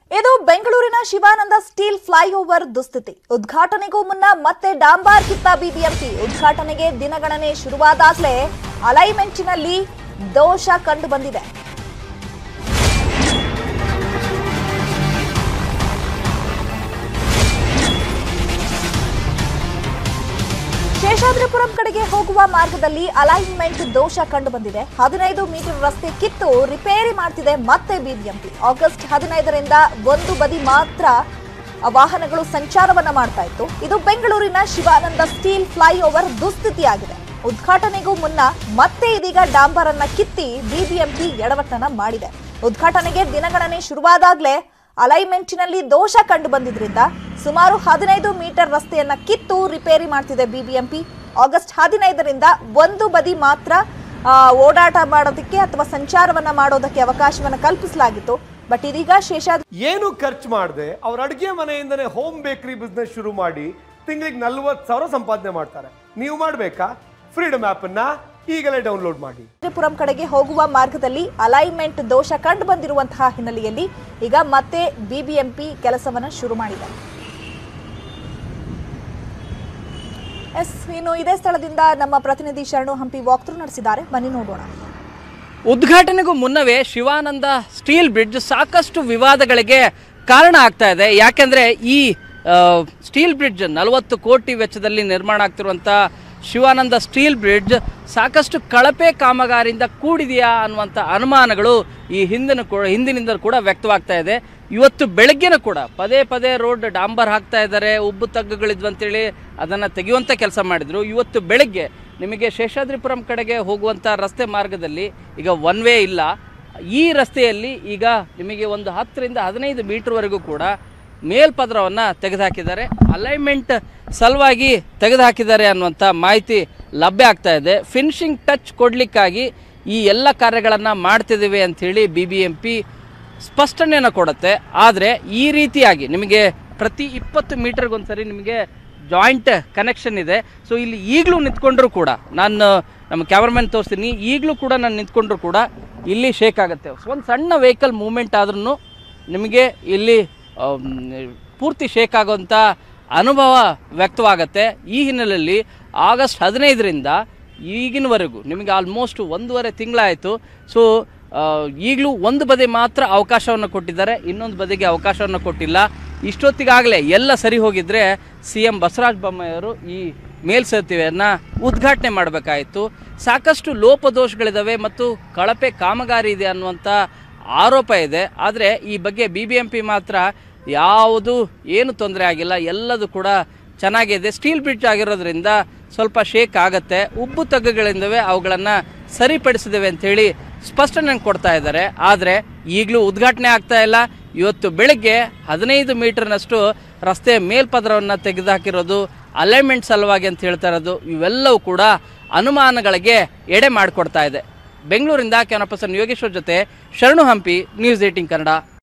ಇದು ಬೆಂಗಳೂರಿನ Shivananda steel flyover ದುಸ್ಥಿತಿ ಉದ್ಘಾಟನೆಗೂ ಮುನ್ನ ಮತ್ತೆ ಡಾಂಬಾರ್ ಕಿತ್ತ ಬಿಬಿಎಂಪಿ ಉದ್ಘಾಟನೆಗೆ ದಿನಗಣನೆ ಶುರುವಾದಾಗಲೇ ಅಲೈಮೆಂಟಿನಲ್ಲಿ ದೋಷ ಕಂಡು ಬಂದಿದೆ ಶೇಷಾದ್ರಿಪುರಂ ಕಡೆಗೆ ಹೋಗುವ ಮಾರ್ಗದಲ್ಲಿ ಅಲೈನ್ಮೆಂಟ್ ದೋಷ ಕಂಡು ಬಂದಿದೆ ಹದಿನೈದು ಮೀಟರ್ ರಸ್ತೆ ಕಿತ್ತು ರಿಪೇರಿ ಮಾಡ್ತಿದೆ ಮತ್ತೆ ಬಿಬಿಎಂಪಿ ಆಗಸ್ಟ್ ಹದಿನೈದರಿಂದ ಒಂದು ಬದಿ ಮಾತ್ರ ವಾಹನಗಳು ಸಂಚಾರವನ್ನ ಮಾಡ್ತಾ ಇತ್ತು ಇದು ಬೆಂಗಳೂರಿನ ಶಿವಾನಂದ ಸ್ಟೀಲ್ ಫ್ಲೈಓವರ್ ದುಸ್ಥಿತಿಯಾಗಿದೆ ಉದ್ಘಾಟನೆಗೂ ಮುನ್ನ ಮತ್ತೆ ಇದೀಗ ಡಾಂಬರ್ ಅನ್ನ ಕಿತ್ತಿ ಬಿಬಿಎಂಪಿ ಎಡವಟ್ಟನ ಮಾಡಿದೆ ಉದ್ಘಾಟನೆಗೆ ದಿನಗಣನೆ ಶುರುವಾದಾಗ್ಲೇ ಅಲೈನ್ಮೆಂಟಿನಲ್ಲಿ ದೋಷ ಕಂಡು ಬಂದಿದ್ರಿಂದ ಸುಮಾರು ಹದಿನೈದು ಮೀಟರ್ ರಸ್ತೆಯನ್ನ ಕಿತ್ತು ರಿಪೇರಿ ಮಾಡ್ತಿದೆ ಬಿಬಿಎಂಪಿ ಆಗಸ್ಟ್ ಹದಿನೈದರಿಂದ ಒಂದು ಬದಿ ಮಾತ್ರ ಆ, ಓಡಾಟ ಮಾಡೋದಕ್ಕೆ ಅಥವಾ ಸಂಚಾರವನ್ನ ಮಾಡೋದಕ್ಕೆ ಅವಕಾಶವನ್ನ ಕಲ್ಪಿಸಲಾಗಿತ್ತು ಬಟ್ ಇದೀಗ ಶೇಷಾದ್ರಿ ಏನು ಖರ್ಚು ಮಾಡದೆ ಅವ್ರ ಅಡುಗೆ ಮನೆಯಿಂದನೇ ಹೋಮ್ ಬೇಕರಿ ಬಿಸ್ನೆಸ್ ಶುರು ಮಾಡಿ ತಿಂಗಳಿಗೆ ನಲ್ವತ್ತು ಸಾವಿರ ಸಂಪಾದನೆ ಮಾಡ್ತಾರೆ ನೀವು ಮಾಡಬೇಕಾ ಫ್ರೀಡಮ್ ಆ್ಯಪನ್ನು ಈಗಲೇ ಡೌನ್ಲೋಡ್ ಮಾಡಿ ಪುರಂ ಕಡೆಗೆ ಹೋಗುವ ಮಾರ್ಗದಲ್ಲಿ ಅಲೈನ್ಮೆಂಟ್ ದೋಷ ಕಂಡು ಬಂದಿರುವಂತಹ ಹಿನ್ನೆಲೆಯಲ್ಲಿ ಈಗ ಮತ್ತೆ ಬಿಬಿಎಂಪಿ ಕೆಲಸವನ್ನ ಶುರು ಮಾಡಿದೆ ಎಸ್ ಇನ್ನು ಇದೇ ಸ್ಥಳದಿಂದ ನಮ್ಮ ಪ್ರತಿನಿಧಿ ಶರಣು ಹಂಪಿ ವಾಕ್ಥ್ರೂ ನಡೆಸಿದ್ದಾರೆ ಬನ್ನಿ ನೋಡೋಣ ಉದ್ಘಾಟನೆಗೂ ಮುನ್ನವೇ ಶಿವಾನಂದ ಸ್ಟೀಲ್ ಬ್ರಿಡ್ಜ್ ಸಾಕಷ್ಟು ವಿವಾದಗಳಿಗೆ ಕಾರಣ ಆಗ್ತಾ ಇದೆ ಯಾಕೆಂದರೆ ಈ ಆ, ಸ್ಟೀಲ್ ಬ್ರಿಡ್ಜ್ ನಲವತ್ತು ಕೋಟಿ ವೆಚ್ಚದಲ್ಲಿ ನಿರ್ಮಾಣ ಆಗ್ತಿರುವಂಥ ಶಿವಾನಂದ ಸ್ಟೀಲ್ ಬ್ರಿಡ್ಜ್ ಸಾಕಷ್ಟು ಕಳಪೆ ಕಾಮಗಾರಿಯಿಂದ ಕೂಡಿದೆಯಾ ಅನ್ನುವಂಥ ಅನುಮಾನಗಳು ಈ ಹಿಂದಿನ ಕೂಡ ಹಿಂದಿನಿಂದ ಕೂಡ ವ್ಯಕ್ತವಾಗ್ತಾ ಇದೆ ಇವತ್ತು ಬೆಳಗ್ಗೆನೂ ಕೂಡ ಪದೇ ಪದೇ ರೋಡ್ ಡಾಂಬರ್ ಹಾಕ್ತಾ ಇದ್ದಾರೆ ಉಬ್ಬು ತಗ್ಗುಗಳಿದ್ವು ಅಂತೇಳಿ ಅದನ್ನು ತೆಗೆಯುವಂಥ ಕೆಲಸ ಮಾಡಿದರು ಇವತ್ತು ಬೆಳಗ್ಗೆ ನಿಮಗೆ ಶೇಷಾದ್ರಿಪುರಂ ಕಡೆಗೆ ಹೋಗುವಂಥ ರಸ್ತೆ ಮಾರ್ಗದಲ್ಲಿ ಈಗ ಒನ್ ವೇ ಇಲ್ಲ ಈ ರಸ್ತೆಯಲ್ಲಿ ಈಗ ನಿಮಗೆ ಒಂದು ಹತ್ತರಿಂದ ಹದಿನೈದು ಮೀಟರ್ವರೆಗೂ ಕೂಡ ಮೇಲ್ಪದರವನ್ನು ತೆಗೆದುಹಾಕಿದ್ದಾರೆ ಅಲೈನ್ಮೆಂಟ್ ಸಲುವಾಗಿ ತೆಗೆದುಹಾಕಿದ್ದಾರೆ ಅನ್ನುವಂಥ ಮಾಹಿತಿ ಲಭ್ಯ ಆಗ್ತಾ ಇದೆ ಫಿನಿಶಿಂಗ್ ಟಚ್ ಕೊಡಲಿಕ್ಕಾಗಿ ಈ ಎಲ್ಲ ಕಾರ್ಯಗಳನ್ನು ಮಾಡ್ತಿದ್ದೀವಿ ಅಂಥೇಳಿ ಬಿ ಬಿ ಎಂ ಪಿ ಸ್ಪಷ್ಟನೆಯನ್ನು ಕೊಡುತ್ತೆ ಆದರೆ ಈ ರೀತಿಯಾಗಿ ನಿಮಗೆ ಪ್ರತಿ ಇಪ್ಪತ್ತು ಮೀಟರ್ಗೊಂದ್ಸರಿ ನಿಮಗೆ ಜಾಯಿಂಟ್ ಕನೆಕ್ಷನ್ ಇದೆ ಸೊ ಇಲ್ಲಿ ಈಗಲೂ ನಿಂತ್ಕೊಂಡ್ರು ಕೂಡ ನಾನು ನಮ್ಮ ಕ್ಯಾಮ್ರಾಮನ್ ತೋರಿಸ್ತೀನಿ ಈಗಲೂ ಕೂಡ ನಾನು ನಿಂತ್ಕೊಂಡ್ರು ಕೂಡ ಇಲ್ಲಿ ಶೇಕ್ ಆಗುತ್ತೆ ಒಂದು ಸಣ್ಣ ವೆಹಿಕಲ್ ಮೂವ್ಮೆಂಟ್ ಆದ್ರೂ ನಿಮಗೆ ಇಲ್ಲಿ ಆಮ್, ಪೂರ್ತಿ ಶೇಕ್ ಆಗೋಂಥ ಅನುಭವ ವ್ಯಕ್ತವಾಗುತ್ತೆ ಈ ಹಿನ್ನೆಲೆಯಲ್ಲಿ ಆಗಸ್ಟ್ ಹದಿನೈದರಿಂದ ಈಗಿನವರೆಗೂ ನಿಮಗೆ ಆಲ್ಮೋಸ್ಟ್ ಒಂದೂವರೆ ತಿಂಗಳಾಯಿತು ಸೊ ಈಗಲೂ ಒಂದು ಬದಿ ಮಾತ್ರ ಅವಕಾಶವನ್ನು ಕೊಟ್ಟಿದ್ದಾರೆ ಇನ್ನೊಂದು ಬದಿಗೆ ಅವಕಾಶವನ್ನು ಕೊಟ್ಟಿಲ್ಲ ಇಷ್ಟೊತ್ತಿಗಾಗಲೇ ಎಲ್ಲ ಸರಿ ಹೋಗಿದ್ರೆ ಸಿ ಎಂ ಬಸವರಾಜ ಬೊಮ್ಮಾಯಿಯವರು ಈ ಮೇಲ್ಸೇತುವೆಯನ್ನು ಉದ್ಘಾಟನೆ ಮಾಡಬೇಕಾಯಿತು ಸಾಕಷ್ಟು ಲೋಪದೋಷಗಳಿದ್ದಾವೆ ಮತ್ತು ಕಳಪೆ ಕಾಮಗಾರಿ ಇದೆ ಅನ್ನುವಂಥ ಆರೋಪ ಇದೆ ಆದರೆ ಈ ಬಗ್ಗೆ ಬಿ ಬಿ ಎಂ ಪಿ ಮಾತ್ರ ಯಾವುದು ಏನು ತೊಂದರೆ ಆಗಿಲ್ಲ ಎಲ್ಲದು ಕೂಡ ಚೆನ್ನಾಗಿದೆ ಸ್ಟೀಲ್ ಬ್ರಿಡ್ಜ್ ಆಗಿರೋದ್ರಿಂದ ಸ್ವಲ್ಪ ಶೇಕ್ ಆಗುತ್ತೆ ಉಬ್ಬು ತಗ್ಗುಗಳಿಂದವೇ ಅವುಗಳನ್ನು ಸರಿಪಡಿಸಿದ್ದೇವೆ ಅಂಥೇಳಿ ಸ್ಪಷ್ಟನೆ ಕೊಡ್ತಾ ಇದ್ದಾರೆ ಆದರೆ ಈಗಲೂ ಉದ್ಘಾಟನೆ ಆಗ್ತಾ ಇಲ್ಲ ಇವತ್ತು ಬೆಳಗ್ಗೆ ಹದಿನೈದು ಮೀಟರ್ನಷ್ಟು ರಸ್ತೆ ಮೇಲ್ಪದರವನ್ನು ತೆಗೆದುಹಾಕಿರೋದು ಅಲೈನ್ಮೆಂಟ್ ಸಲುವಾಗಿ ಅಂತ ಹೇಳ್ತಾ ಇರೋದು ಇವೆಲ್ಲವೂ ಕೂಡ ಅನುಮಾನಗಳಿಗೆ ಎಡೆ ಮಾಡಿಕೊಡ್ತಾ ಇದೆ ಬೆಂಗಳೂರಿಂದ ಕ್ಯಾನಪರ್ಸನ್ ಯೋಗೇಶ್ವರ್ ಜೊತೆ ಶರಣು ಹಂಪಿ ನ್ಯೂಸ್ ಏಟಿಂಗ್ ಕನ್ನಡ